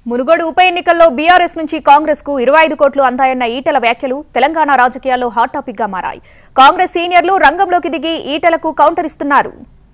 మునుగోడు ఉప ఎన్నికల్లో బీఆర్ఎస్ నుంచి కాంగ్రెస్ కు ఇరవై ఐదు కోట్లు అందాయన్న ఈటల వ్యాఖ్యలు తెలంగాణ రాజకీయాల్లో హాట్ టాపిక్ గా మారాయి కాంగ్రెస్ సీనియర్లు రంగంలోకి దిగి ఈటలకు కౌంటర్ ఇస్తున్నారు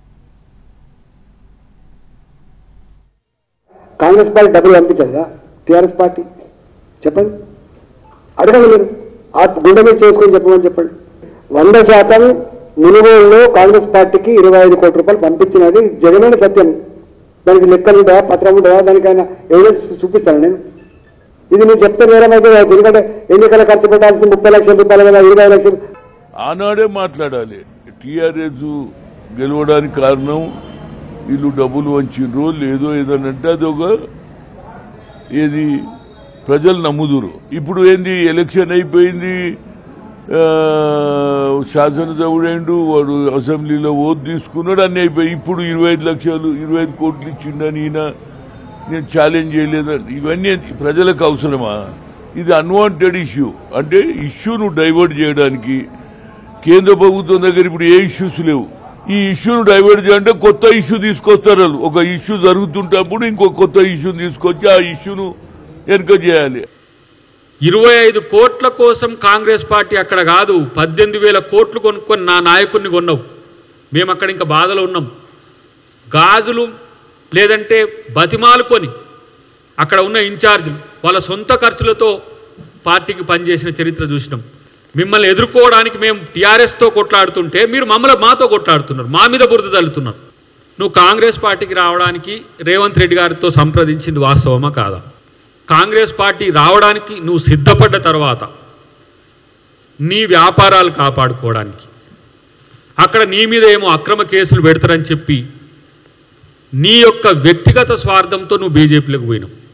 కాంగ్రెస్ పార్టీ డబ్బులు పంపించదా టీఆర్ఎస్ పార్టీ చెప్పండి అడగండి మీరు ఆ గుండె మీద చేసుకొని చెప్పమని చెప్పండి వంద శాతం మునుగోడులో కాంగ్రెస్ పార్టీకి ఇరవై ఐదు కోట్ల రూపాయలు పంపించినది జగనన్న సత్యం దానికి లెక్కలు ఉందా పత్రం ఉందా దానికైనా ఎవిడెన్స్ చూపిస్తాను నేను ఇది నేను చెప్తే నేరమైతే కావచ్చు. ఎందుకంటే ఎన్నికల ఖర్చు పెట్టాల్సింది ముప్పై లక్షల రూపాయలు కదా ఇరవై లక్షలు ఆనాడే మాట్లాడాలి టీఆర్ఎస్ గెలవడానికి కారణం వీళ్ళు డబ్బులు వంచిండ్రు లేదో ఏదనంటే అది ఒక ఏది ప్రజలు నమ్ముదురు ఇప్పుడు ఏంది ఎలక్షన్ అయిపోయింది ఆ, శాసనసభుడైండు వాడు అసెంబ్లీలో ఓటు తీసుకున్నాడు అన్ని అయిపోయి ఇప్పుడు ఇరవై ఐదు లక్షలు ఇరవై ఐదు కోట్లు ఇచ్చిండని ఈయన నేను ఛాలెంజ్ చేయలేదని ఇవన్నీ ప్రజలకు అవసరమా ఇది అన్వాంటెడ్ ఇష్యూ అంటే ఇష్యూను డైవర్ట్ చేయడానికి కేంద్ర ప్రభుత్వం దగ్గర ఇప్పుడు ఏ ఇష్యూస్ లేవు ఈ ఇష్యూను డైవర్ట్ చేయాలంటే కొత్త ఇష్యూ తీసుకొస్తారు వాళ్ళు ఒక ఇష్యూ జరుగుతుంటప్పుడు ఇంకో కొత్త ఇష్యూని తీసుకొచ్చి ఆ ఇష్యూను వెనుక చేయాలి ఇరవై ఐదు కోట్ల కోసం కాంగ్రెస్ పార్టీ అక్కడ కాదు పద్దెనిమిది వేల కోట్లు కొనుక్కొని నా నాయకుడిని కొన్నావు మేము అక్కడ ఇంకా బాధలో ఉన్నాం గాజులు లేదంటే బతిమాలుకొని అక్కడ ఉన్న ఇన్ఛార్జీలు వాళ్ళ సొంత ఖర్చులతో పార్టీకి పనిచేసిన చరిత్ర చూసినాం మిమ్మల్ని ఎదుర్కోవడానికి మేము టీఆర్ఎస్తో కొట్లాడుతుంటే మీరు మమ్మల్ని మాతో కొట్లాడుతున్నారు మా మీద బురద చల్లుతున్నారు నువ్వు కాంగ్రెస్ పార్టీకి రావడానికి రేవంత్ రెడ్డి గారితో సంప్రదించింది వాస్తవమా కాదా కాంగ్రెస్ పార్టీ రావడానికి నువ్వు సిద్ధపడ్డ తర్వాత నీ వ్యాపారాలు కాపాడుకోవడానికి అక్కడ నీ మీద ఏమో అక్రమ కేసులు పెడతారని చెప్పి నీ యొక్క వ్యక్తిగత స్వార్థంతో నువ్వు బీజేపీలోకి పోయినావు